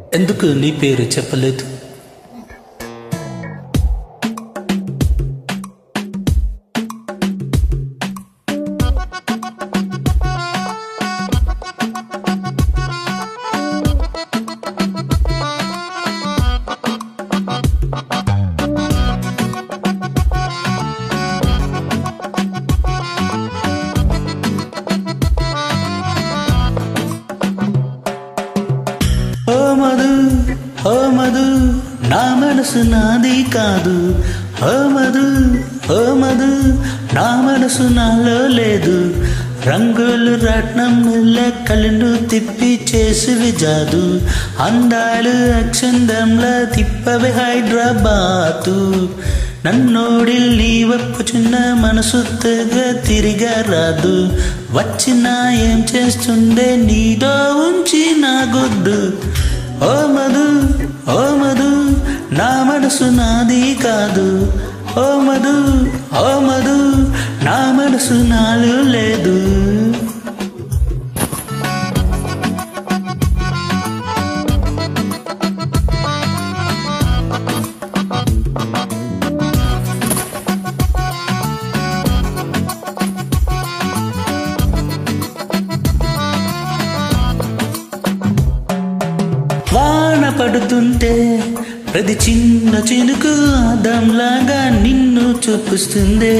ఎందుకు నీ పేరు చెప్పలేదు ఓ మధు ఓ మధు నా మనసు నాది కాదు ఓ మధు ఓ మధు నా మనసు నాలో లేదు రంగులు రత్నం లెక్కలను తిప్పి చేసివి జాదు అందాలు అక్షందంలా తిప్పవి హైదరాబాదు నన్నోడి నీవప్పు చిన్న మనసు తెగ తిరిగా రాదు వచ్చినా ఏం చేస్తుందే నీదో ఉంచి నా గొద్దు ఓ మధు ఓ మధు నా మనసు నాది కాదు ఓ మధు ఓ మధు నా మనసు నాలో లేదు వాన పడుతుంటే ప్రతి చిన్న చినుకు అద్దంలాగా నిన్ను చూపిస్తుంది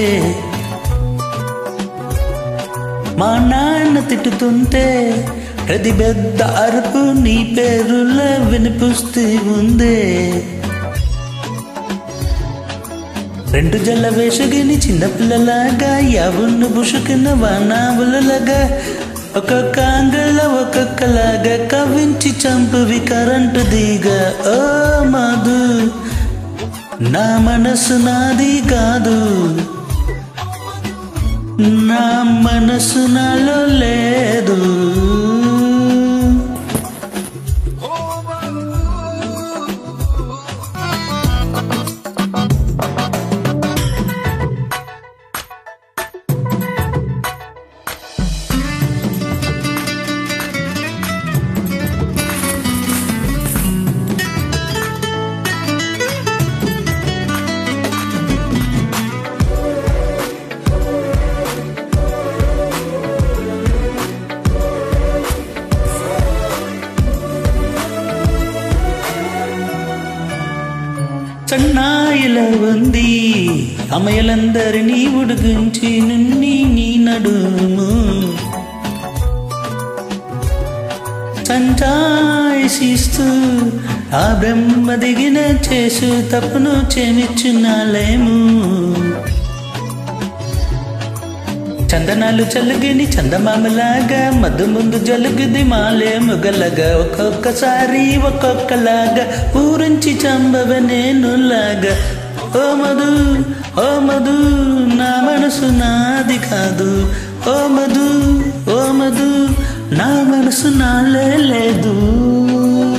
మా నాన్న తిట్టుతుంటే ప్రతి పెద్ద అరుపు నీ పేరులా వినిపిస్తూ ఉంది రెండు జల్ల వేసుగిని చిన్నపిల్లలాగా యావును బుషుకిన వానావులలాగా ఒక్కొక్క అంగళ్ళ ఒక్కొక్కలాగా కవించి చంపువి కరెంటు దిగ ఓ మధు నా మనసు నాది కాదు నా మనసు నాలో లేదు సన్నాయిల ఉంది అమయలందరినీ ఉడిగించి నున్ని నీ నడుము సంచాయిస్తూ ఆ బ్రహ్మ దిగిన చేసు తప్పును చేమిచ్చున్నాలేము చందనాలు చల్లుగిని చందమామలాగా మద్దు ముందు జలుగుది మాలే ముగలగా ఒక్కొక్కసారి ఒక్కొక్కలాగా ఊరించి చంబవ నేనులాగా ఓ మధు ఓ మధు నా మనసు నాది కాదు ఓ మధు ఓ మధు నా మనసు నాలే లేదు